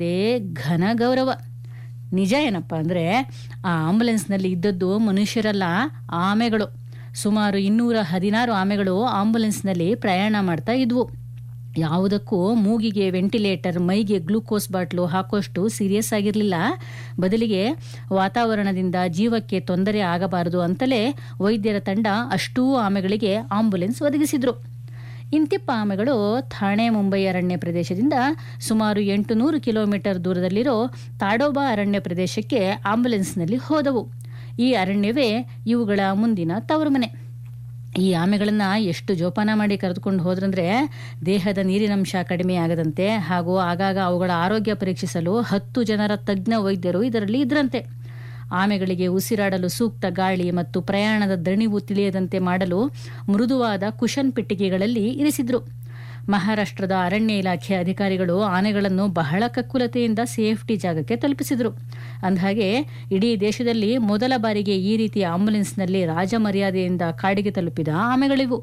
ಮರ್ಯಾದೆ ಘನ ಗೌರವ ನಿಜ ಏನಪ್ಪ ಅಂದರೆ ಆ ಆಂಬುಲೆನ್ಸ್ನಲ್ಲಿ ಇದ್ದದ್ದು ಮನುಷ್ಯರಲ್ಲ ಆಮೆಗಳು ಸುಮಾರು ಇನ್ನೂರ ಹದಿನಾರು ಆಮೆಗಳು ಆಂಬುಲೆನ್ಸ್ನಲ್ಲಿ ಪ್ರಯಾಣ ಮಾಡ್ತಾ ಇದ್ವು ಯಾವುದಕ್ಕೂ ಮೂಗಿಗೆ ವೆಂಟಿಲೇಟರ್ ಮೈಗೆ ಗ್ಲೂಕೋಸ್ ಬಾಟ್ಲು ಹಾಕೋಷ್ಟು ಸೀರಿಯಸ್ ಆಗಿರಲಿಲ್ಲ ಬದಲಿಗೆ ವಾತಾವರಣದಿಂದ ಜೀವಕ್ಕೆ ತೊಂದರೆ ಆಗಬಾರದು ಅಂತಲೇ ವೈದ್ಯರ ತಂಡ ಅಷ್ಟೂ ಆಮೆಗಳಿಗೆ ಆಂಬುಲೆನ್ಸ್ ಒದಗಿಸಿದ್ರು ಇಂತಿಪ್ಪ ಆಮೆಗಳು ಥಾಣೆ ಮುಂಬೈ ಅರಣ್ಯ ಪ್ರದೇಶದಿಂದ ಸುಮಾರು ಎಂಟುನೂರು ಕಿಲೋಮೀಟರ್ ದೂರದಲ್ಲಿರೋ ತಾಡೋಬಾ ಅರಣ್ಯ ಪ್ರದೇಶಕ್ಕೆ ಆಂಬುಲೆನ್ಸ್ನಲ್ಲಿ ಹೋದವು ಈ ಅರಣ್ಯವೇ ಇವುಗಳ ಮುಂದಿನ ತವರು ಮನೆ ಈ ಆಮೆಗಳನ್ನ ಎಷ್ಟು ಜೋಪಾನ ಮಾಡಿ ಕರೆದುಕೊಂಡು ಹೋದ್ರಂದ್ರೆ ದೇಹದ ನೀರಿನಂಶ ಕಡಿಮೆ ಆಗದಂತೆ ಹಾಗೂ ಆಗಾಗ ಅವುಗಳ ಆರೋಗ್ಯ ಪರೀಕ್ಷಿಸಲು ಹತ್ತು ಜನರ ತಜ್ಞ ವೈದ್ಯರು ಇದರಲ್ಲಿ ಇದ್ರಂತೆ ಆಮೆಗಳಿಗೆ ಉಸಿರಾಡಲು ಸೂಕ್ತ ಗಾಳಿ ಮತ್ತು ಪ್ರಯಾಣದ ದಣಿವು ತಿಳಿಯದಂತೆ ಮಾಡಲು ಮೃದುವಾದ ಕುಶನ್ ಪೆಟ್ಟಿಗೆಗಳಲ್ಲಿ ಇರಿಸಿದ್ರು ಮಹಾರಾಷ್ಟ್ರದ ಅರಣ್ಯ ಇಲಾಖೆ ಅಧಿಕಾರಿಗಳು ಆನೆಗಳನ್ನು ಬಹಳ ಕಕ್ಕುಲತೆಯಿಂದ ಸೇಫ್ಟಿ ಜಾಗಕ್ಕೆ ತಲುಪಿಸಿದ್ರು ಅಂದಹಾಗೆ ಇಡೀ ದೇಶದಲ್ಲಿ ಮೊದಲ ಬಾರಿಗೆ ಈ ರೀತಿಯ ಆಂಬುಲೆನ್ಸ್ನಲ್ಲಿ ರಾಜಮರ್ಯಾದೆಯಿಂದ ಕಾಡಿಗೆ ತಲುಪಿದ ಆಮೆಗಳಿವು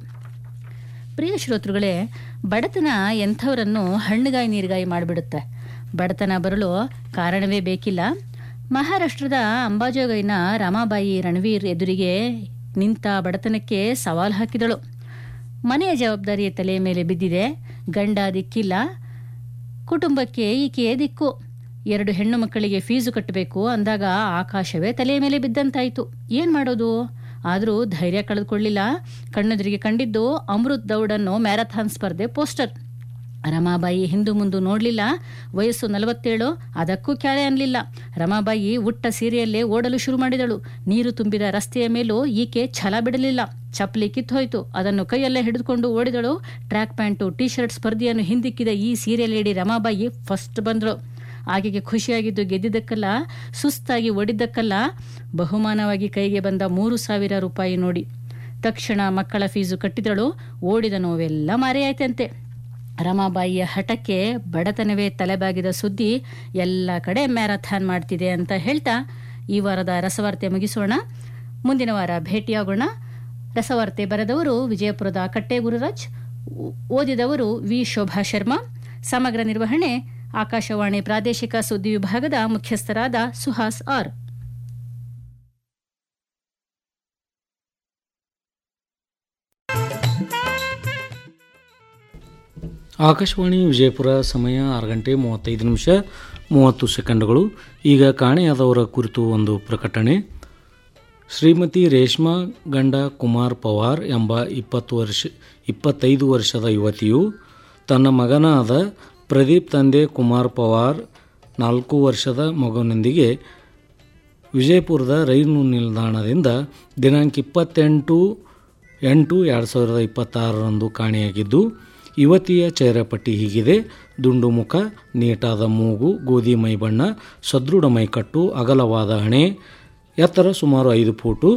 ಪ್ರಿಯ ಶ್ರೋತೃಗಳೇ ಬಡತನ ಎಂಥವರನ್ನು ಹಣ್ಣುಗಾಯಿ ನೀರುಗಾಯಿ ಮಾಡಿಬಿಡುತ್ತೆ ಬಡತನ ಬರಲು ಕಾರಣವೇ ಬೇಕಿಲ್ಲ ಮಹಾರಾಷ್ಟ್ರದ ಅಂಬಾಜೋಗೈನ ರಮಾಬಾಯಿ ರಣವೀರ್ ಎದುರಿಗೆ ನಿಂತ ಬಡತನಕ್ಕೆ ಸವಾಲು ಹಾಕಿದಳು ಮನೆಯ ಜವಾಬ್ದಾರಿ ತಲೆ ಮೇಲೆ ಬಿದ್ದಿದೆ ಗಂಡ ದಿಕ್ಕಿಲ್ಲ ಕುಟುಂಬಕ್ಕೆ ಈಕೆಯೇ ದಿಕ್ಕು ಎರಡು ಹೆಣ್ಣು ಮಕ್ಕಳಿಗೆ ಫೀಸು ಕಟ್ಟಬೇಕು ಅಂದಾಗ ಆಕಾಶವೇ ತಲೆಯ ಮೇಲೆ ಬಿದ್ದಂತಾಯಿತು ಏನು ಮಾಡೋದು ಆದರೂ ಧೈರ್ಯ ಕಳೆದುಕೊಳ್ಳಿಲ್ಲ ಕಣ್ಣೆದುರಿಗೆ ಕಂಡಿದ್ದು ಅಮೃತ್ ದೌಡನ್ನು ಮ್ಯಾರಥಾನ್ ಸ್ಪರ್ಧೆ ಪೋಸ್ಟರ್ ರಮಾಬಾಯಿ ಹಿಂದು ಮುಂದು ನೋಡಲಿಲ್ಲ ವಯಸ್ಸು ನಲವತ್ತೇಳು ಅದಕ್ಕೂ ಕ್ಯಾಳೆ ಅನ್ನಲಿಲ್ಲ ರಮಾಬಾಯಿ ಉಟ್ಟ ಸೀರೆಯಲ್ಲೇ ಓಡಲು ಶುರು ಮಾಡಿದಳು ನೀರು ತುಂಬಿದ ರಸ್ತೆಯ ಮೇಲೂ ಈಕೆ ಛಲ ಬಿಡಲಿಲ್ಲ ಚಪ್ಪಲಿ ಕಿತ್ತೋಯ್ತು ಅದನ್ನು ಕೈಯಲ್ಲೇ ಹಿಡಿದುಕೊಂಡು ಓಡಿದಳು ಟ್ರ್ಯಾಕ್ ಪ್ಯಾಂಟು ಟಿ ಶರ್ಟ್ ಸ್ಪರ್ಧೆಯನ್ನು ಹಿಂದಿಕ್ಕಿದ ಈ ಸೀರೆ ಲೇಡಿ ರಮಾಬಾಯಿ ಫಸ್ಟ್ ಬಂದಳು ಆಕೆಗೆ ಖುಷಿಯಾಗಿದ್ದು ಗೆದ್ದಿದ್ದಕ್ಕಲ್ಲ ಸುಸ್ತಾಗಿ ಒಡಿದ್ದಕ್ಕಲ್ಲ ಬಹುಮಾನವಾಗಿ ಕೈಗೆ ಬಂದ ಮೂರು ಸಾವಿರ ರೂಪಾಯಿ ನೋಡಿ ತಕ್ಷಣ ಮಕ್ಕಳ ಫೀಸು ಕಟ್ಟಿದಳು ಓಡಿದ ನೋವೆಲ್ಲ ಮಾರೆಯಾಯ್ತಂತೆ ರಮಾಬಾಯಿಯ ಹಠಕ್ಕೆ ಬಡತನವೇ ತಲೆಬಾಗಿದ ಸುದ್ದಿ ಎಲ್ಲ ಕಡೆ ಮ್ಯಾರಥಾನ್ ಮಾಡ್ತಿದೆ ಅಂತ ಹೇಳ್ತಾ ಈ ವಾರದ ರಸವಾರ್ತೆ ಮುಗಿಸೋಣ ಮುಂದಿನ ವಾರ ಭೇಟಿಯಾಗೋಣ ರಸವಾರ್ತೆ ಬರೆದವರು ವಿಜಯಪುರದ ಕಟ್ಟೆ ಗುರುರಾಜ್ ಓದಿದವರು ವಿ ಶೋಭಾ ಶರ್ಮಾ ಸಮಗ್ರ ನಿರ್ವಹಣೆ ಆಕಾಶವಾಣಿ ಪ್ರಾದೇಶಿಕ ಸುದ್ದಿ ವಿಭಾಗದ ಮುಖ್ಯಸ್ಥರಾದ ಸುಹಾಸ್ ಆರ್ ಆಕಾಶವಾಣಿ ವಿಜಯಪುರ ಸಮಯ ಆರು ಗಂಟೆ ಮೂವತ್ತೈದು ನಿಮಿಷ ಮೂವತ್ತು ಸೆಕೆಂಡ್ಗಳು ಈಗ ಕಾಣೆಯಾದವರ ಕುರಿತು ಒಂದು ಪ್ರಕಟಣೆ ಶ್ರೀಮತಿ ರೇಷ್ಮಾ ಗಂಡ ಕುಮಾರ್ ಪವಾರ್ ಎಂಬ ಇಪ್ಪತ್ತು ವರ್ಷ ಇಪ್ಪತ್ತೈದು ವರ್ಷದ ಯುವತಿಯು ತನ್ನ ಮಗನಾದ ಪ್ರದೀಪ್ ತಂದೆ ಕುಮಾರ್ ಪವಾರ್ ನಾಲ್ಕು ವರ್ಷದ ಮಗುವಿನೊಂದಿಗೆ ವಿಜಯಪುರದ ರೈಲು ನಿಲ್ದಾಣದಿಂದ ದಿನಾಂಕ ಇಪ್ಪತ್ತೆಂಟು ಎಂಟು ಎರಡು ಸಾವಿರದ ಇಪ್ಪತ್ತಾರರಂದು ಕಾಣೆಯಾಗಿದ್ದು ಯುವತಿಯ ಚೇರಪಟ್ಟಿ ಹೀಗಿದೆ ದುಂಡು ಮುಖ ನೀಟಾದ ಮೂಗು ಗೋಧಿ ಮೈ ಬಣ್ಣ ಸದೃಢ ಮೈಕಟ್ಟು ಅಗಲವಾದ ಹಣೆ ಎತ್ತರ ಸುಮಾರು ಐದು ಫೂಟು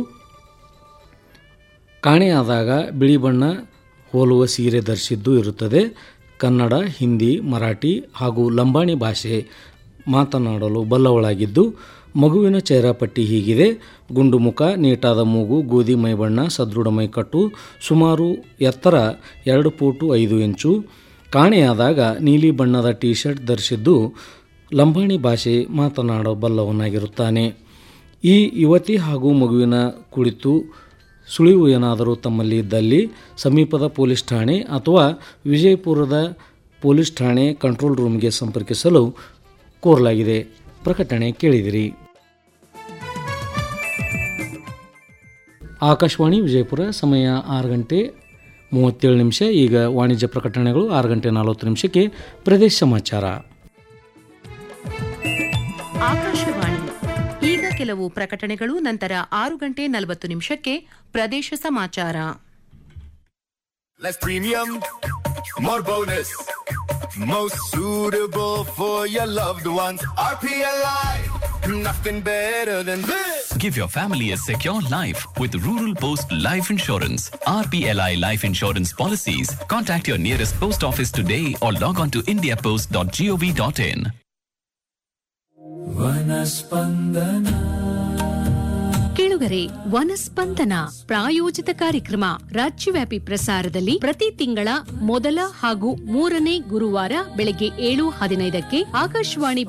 ಕಾಣೆಯಾದಾಗ ಬಿಳಿ ಬಣ್ಣ ಹೋಲುವ ಸೀರೆ ಧರಿಸಿದ್ದು ಇರುತ್ತದೆ ಕನ್ನಡ ಹಿಂದಿ ಮರಾಠಿ ಹಾಗೂ ಲಂಬಾಣಿ ಭಾಷೆ ಮಾತನಾಡಲು ಬಲ್ಲವಳಾಗಿದ್ದು ಮಗುವಿನ ಚೇರಾಪಟ್ಟಿ ಹೀಗಿದೆ ಗುಂಡು ಮುಖ ನೀಟಾದ ಮೂಗು ಗೋಧಿ ಮೈಬಣ್ಣ ಸದೃಢ ಮೈಕಟ್ಟು ಸುಮಾರು ಎತ್ತರ ಎರಡು ಫೂಟು ಐದು ಇಂಚು ಕಾಣೆಯಾದಾಗ ನೀಲಿ ಬಣ್ಣದ ಟಿ ಶರ್ಟ್ ಧರಿಸಿದ್ದು ಲಂಬಾಣಿ ಭಾಷೆ ಮಾತನಾಡಬಲ್ಲವನಾಗಿರುತ್ತಾನೆ ಈ ಯುವತಿ ಹಾಗೂ ಮಗುವಿನ ಕುಳಿತು ಸುಳಿವು ಏನಾದರೂ ತಮ್ಮಲ್ಲಿ ಇದ್ದಲ್ಲಿ ಸಮೀಪದ ಪೊಲೀಸ್ ಠಾಣೆ ಅಥವಾ ವಿಜಯಪುರದ ಪೊಲೀಸ್ ಠಾಣೆ ಕಂಟ್ರೋಲ್ ರೂಮ್ಗೆ ಸಂಪರ್ಕಿಸಲು ಕೋರಲಾಗಿದೆ ಪ್ರಕಟಣೆ ಕೇಳಿದಿರಿ ಆಕಾಶವಾಣಿ ವಿಜಯಪುರ ಸಮಯ ಆರು ಗಂಟೆ ಮೂವತ್ತೇಳು ನಿಮಿಷ ಈಗ ವಾಣಿಜ್ಯ ಪ್ರಕಟಣೆಗಳು ಆರು ಗಂಟೆ ನಲವತ್ತು ನಿಮಿಷಕ್ಕೆ ಪ್ರದೇಶ ಸಮಾಚಾರ ಆಕಾಶವಾಣಿ ಈಗ ಕೆಲವು ಪ್ರಕಟಣೆಗಳು ನಂತರ ಆರು ಗಂಟೆ ನಲವತ್ತು ನಿಮಿಷಕ್ಕೆ ಪ್ರದೇಶ ಸಮಾಚಾರ Less premium, more bonus. Most suitable for your loved ones. RPLI, nothing better than this. Give your family a secure life with Rural Post Life Insurance. RPLI Life Insurance policies. Contact your nearest post office today or log on to indiapost.gov.in. ಕೇಳುಗರೆ ವನಸ್ಪಂದನ ಪ್ರಾಯೋಜಿತ ಕಾರ್ಯಕ್ರಮ ರಾಜ್ಯವ್ಯಾಪಿ ಪ್ರಸಾರದಲ್ಲಿ ಪ್ರತಿ ತಿಂಗಳ ಮೊದಲ ಹಾಗೂ ಮೂರನೇ ಗುರುವಾರ ಬೆಳಗ್ಗೆ ಏಳು ಹದಿನೈದಕ್ಕೆ ಆಕಾಶವಾಣಿ